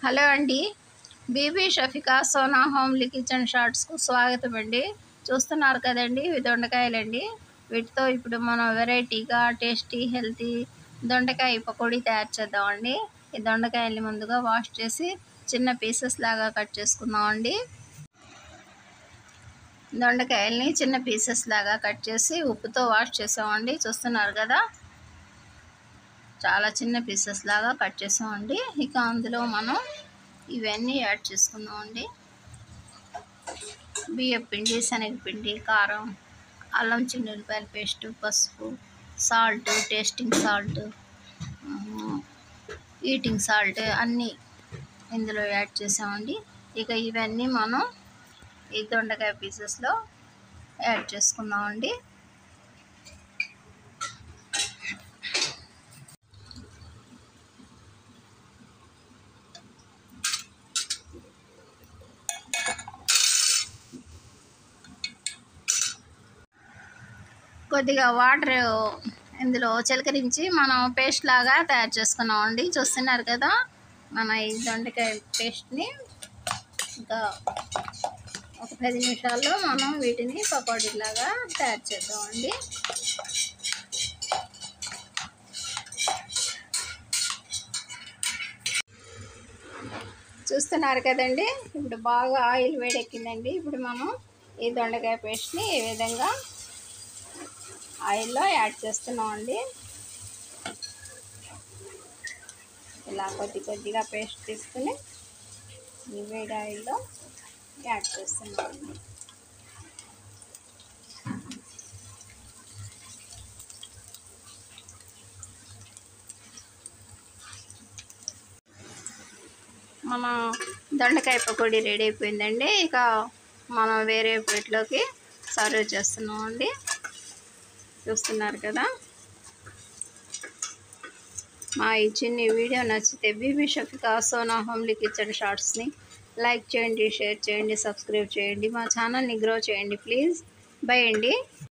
hello అండి Bibi Shafika Sona homely kitchen షార్ట్స్కు స్వాగతం అండి చూస్తున్నారు కదండి ఇవి దొండకాయలండి వీటితో ఇప్పుడు మనం వెరైటీగా టేస్టీ హెల్తీ దొండకాయ పకోడీ తయారు చేద్దామండి ఈ దొండకాయల్ని ముందుగా వాష్ చేసి చిన్న పీసెస్ లాగా కట్ చేసుకుందామండి దొండకాయల్ని చిన్న పీసెస్ లాగా కట్ చేసి ఉప్పుతో వాష్ చేసామండి చూస్తున్నారు కదా చాలా చిన్న పీసెస్ లాగా కట్ చేసామండి ఇక అందులో మనం ఇవన్నీ యాడ్ చేసుకుందామండి బియ్యం పిండి శనగపిండి కారం అల్లం చిన్నులపాయల పేస్ట్ పసుపు salt tasting salt eating salt అన్నీ ఇందులో యాడ్ చేసామండి ఇక ఇవన్నీ మనం ఈ దొండకాయ పీసెస్లో యాడ్ చేసుకుందామండి కొద్దిగా వాటర్ ఇందులో చిలకరించి మనం పేస్ట్ లాగా తయారు చేసుకున్నామండి చూస్తున్నారు కదా మన ఈ దొండకాయ పేస్ట్ని ఇంకా ఒక పది నిమిషాల్లో మనం వీటిని పకోడీలాగా తయారు చేద్దామండి చూస్తున్నారు కదండి ఇప్పుడు బాగా ఆయిల్ వేడెక్కిందండి ఇప్పుడు మనం ఈ దొండకాయ పేస్ట్ని ఈ విధంగా ఆయిల్లో యాడ్ చేస్తున్నామండి ఇలా కొద్ది కొద్దిగా పేస్ట్ తీసుకుని ఈ వేడి ఆయిల్లో యాడ్ చేస్తున్నామండి మన దొండకాయ పకోడీ రెడీ అయిపోయిందండి ఇక మనం వేరే ప్లేట్లోకి సర్వ్ చేస్తున్నామండి చూస్తున్నారు కదా మా ఈ చిన్ని వీడియో నచ్చితే బీబీ షఫికా సోనా హోమ్లీ కిచెన్ షార్ట్స్ని లైక్ చేయండి షేర్ చేయండి సబ్స్క్రైబ్ చేయండి మా ఛానల్ని గ్రో చేయండి ప్లీజ్ బై అండి